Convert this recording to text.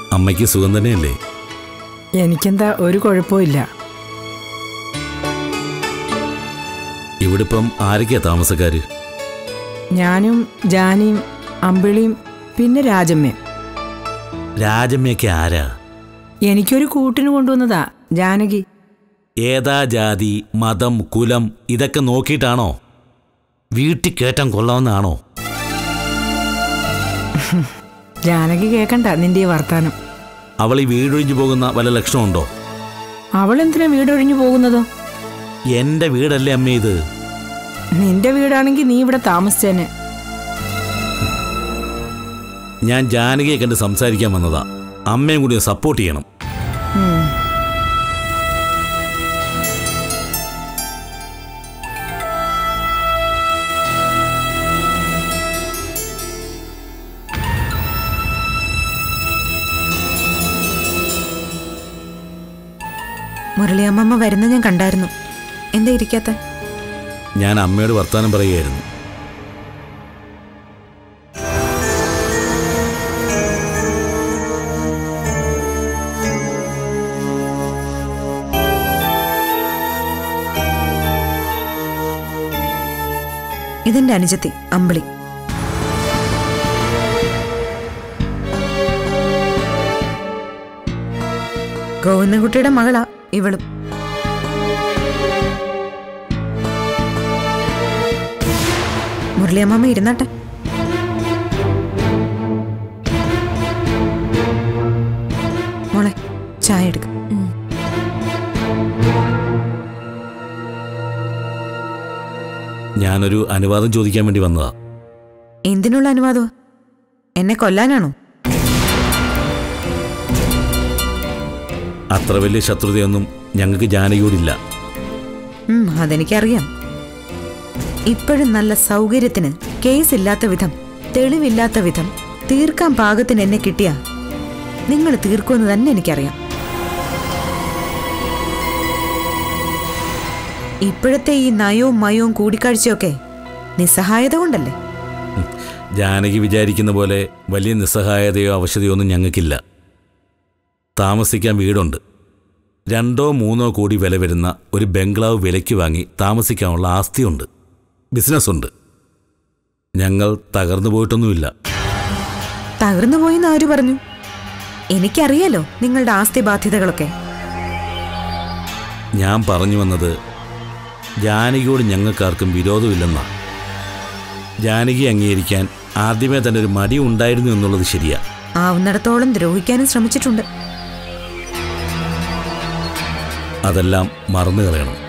അമ്മയ്ക്ക് സുഖം തന്നെയല്ലേ എനിക്കെന്താ ഒരു കുഴപ്പമില്ല ഇവിടെ ഇപ്പം ആരൊക്കെയാ താമസക്കാര് ഞാനും ജാനിയും അമ്പിളിയും പിന്നെ രാജമ്മയും രാജമ്മയൊക്കെ ആരാ എനിക്കൊരു കൂട്ടിന് കൊണ്ടുവന്നതാ ജാനകി ഏതാ ജാതി മതം കുലം ഇതൊക്കെ നോക്കിയിട്ടാണോ വീട്ടിൽ കയറ്റാൻ കൊള്ളാവുന്നതാണോ ജാനകി കേക്കണ്ട നിന്റെ ഈ വർത്താനം അവൾ ഈ വീടൊഴിഞ്ഞു പോകുന്ന വല്ല ലക്ഷണമുണ്ടോ അവൾ എന്തിനാ വീടൊഴിഞ്ഞു പോകുന്നതോ എന്റെ വീടല്ലേ അമ്മ ഇത് നിന്റെ വീടാണെങ്കിൽ നീ ഇവിടെ താമസിച്ചേനെ ഞാൻ ജാനകിയെ കണ്ട് സംസാരിക്കാൻ വന്നതാ അമ്മയും കൂടി സപ്പോർട്ട് ചെയ്യണം ഉം. മുരളിയമ്മമ്മ വരുന്ന ഞാൻ കണ്ടായിരുന്നു എന്താ ഇരിക്കാത്ത ഞാൻ അമ്മയോട് വർത്താനം പറയുകയായിരുന്നു ഇതെന്റെ അനുജത്തി അമ്പിളി ഗോവിന്ദൻകുട്ടിയുടെ മകളാ ഇവളും മുരളിയമ്മമ്മ ഇരുന്നാട്ടെ മോളെ ചായ എടുക്ക ഞാനൊരു അനുവാദം ചോദിക്കാൻ വേണ്ടി വന്നതാ എന്തിനുള്ള അനുവാദമാ എന്നെ കൊല്ലാനാണോ അത്ര വലിയ ശത്രുതയൊന്നും ഞങ്ങൾക്ക് ജാനകിയോടില്ല ഉം, അതെനിക്കറിയാം ഇപ്പോഴും നല്ല സൗകര്യത്തിന് കേസില്ലാത്ത വിധം തെളിവില്ലാത്ത വിധം തീർക്കാൻ പാകത്തിന് എന്നെ കിട്ടിയ നിങ്ങൾ തീർക്കുമെന്ന് തന്നെ എനിക്കറിയാം ഇപ്പോഴത്തെ ഈ നയവും മയവും കൂടിക്കാഴ്ചയൊക്കെ നിസ്സഹായത കൊണ്ടല്ലേ ജാനകി വിചാരിക്കുന്ന പോലെ വലിയ നിസ്സഹായതയോ അവശതയോ ഒന്നും ഞങ്ങൾക്കില്ല താമസിക്കാൻ വീടുണ്ട് രണ്ടോ മൂന്നോ കോടി വില വരുന്ന ഒരു ബംഗ്ലാവ് വിലയ്ക്ക് വാങ്ങി താമസിക്കാനുള്ള ആസ്തിയുണ്ട് ബിസിനസ്സുണ്ട് ഞങ്ങൾ തകർന്നു പോയിട്ടൊന്നുമില്ല തകർന്നു പോയിന്ന് ആര് പറഞ്ഞു എനിക്കറിയാലോ നിങ്ങളുടെ ആസ്തി ബാധ്യതകളൊക്കെ ഞാൻ പറഞ്ഞു വന്നത് ജാനകിയോട് ഞങ്ങൾക്കാർക്കും വിരോധമില്ലെന്നാ ജാനകി അംഗീകരിക്കാൻ ആദ്യമേ തന്നെ ഒരു മടി ഉണ്ടായിരുന്നു എന്നുള്ളത് ശരിയാ ആവുന്നിടത്തോളം ദ്രോഹിക്കാനും ശ്രമിച്ചിട്ടുണ്ട് അതെല്ലാം മറന്നു കളയണം